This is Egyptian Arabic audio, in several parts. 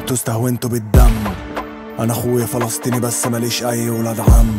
انتوا استهونتوا بالدم انا اخويا فلسطيني بس ماليش اي ولاد عم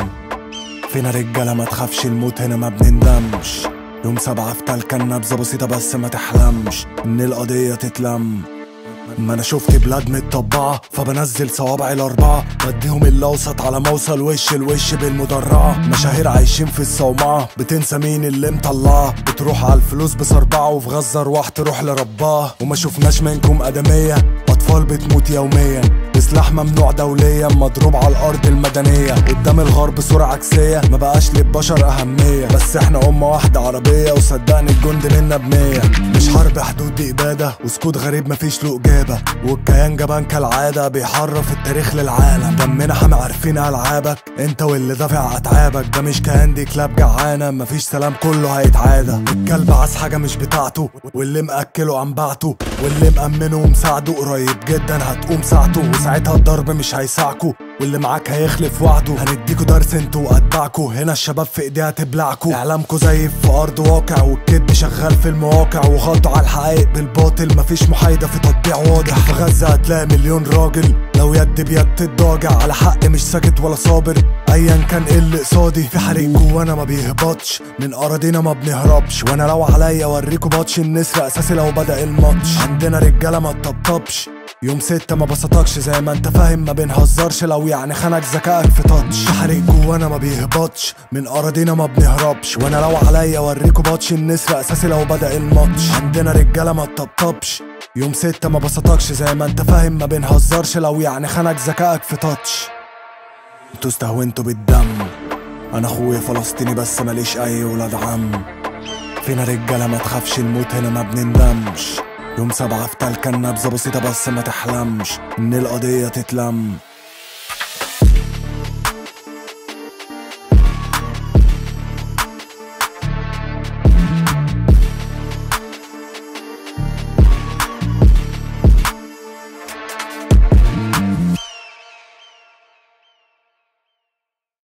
فينا رجاله ما تخافش الموت هنا ما بنندمش يوم سبعة في تلك نبذة بسيطة بس ما تحلمش ان القضية تتلم ما انا شفت بلاد متطبعة فبنزل صوابعي الاربعة بديهم الاوسط على ما اوصل وش الوش بالمدرعة مشاهير عايشين في الصومعة بتنسى مين اللي مطلعة بتروح على الفلوس بصربعة وفي غزة ارواح تروح لربها وما شفناش منكم ادمية اطفال بتموت يوميا بسلاح ممنوع دوليا مضروب على الارض المدنية قدام الغرب صورة عكسية ما بقاش للبشر اهمية بس احنا امة واحدة عربية وصدقني الجند منا بمية مش حرب حدود دي ابادة وسكوت غريب مفيش له اجابة والكيان جبان كالعادة بيحرف التاريخ للعالم دمنا حامي عارفين العابك انت واللي دافع اتعابك ده مش كيان دي كلاب جعانة مفيش سلام كله هيتعادى الكلب عايز حاجة مش بتاعته واللي مأكله عن بعته واللي مأمنه ومساعده قريب جدا هتقوم ساعته وساعتها الضرب مش هيساعكوا واللي معاك هيخلف وعده هنديكوا درس انتوا واتباعكوا هنا الشباب في ايديها تبلعكوا اعلامكوا زي في ارض واقع والكذب شغال في المواقع وغطوا على الحقائق بالباطل مفيش محايده في تطبيع واضح في غزه هتلاقي مليون راجل لو يد بيد تتضاجع على حق مش ساكت ولا صابر ايا كان ايه اللي قصادي في حريق جوانا ما بيهبطش من اراضينا ما بنهربش وانا لو عليا اوريكوا باتش النسر اساسي لو بدا الماتش عندنا رجاله ما تطبطبش يوم ستة ما بسطكش زي ما انت فاهم ما بنهزرش لو يعني خانك ذكائك في تاتش حريق جوانا ما بيهبطش من اراضينا ما بنهربش وانا لو عليا اوريكوا باتش النسر اساسي لو بدا الماتش عندنا رجاله ما تطبطبش يوم ستة ما بسطكش زي ما انت فاهم ما بنهزرش لو يعني خانك ذكائك في تاتش انتوا استهونتوا بالدم انا اخويا فلسطيني بس ماليش اي ولاد عم فينا رجاله ما تخافش الموت هنا ما بنندمش يوم سبعة في تلك النبذة بسيطة بس ما تحلمش ان القضية تتلم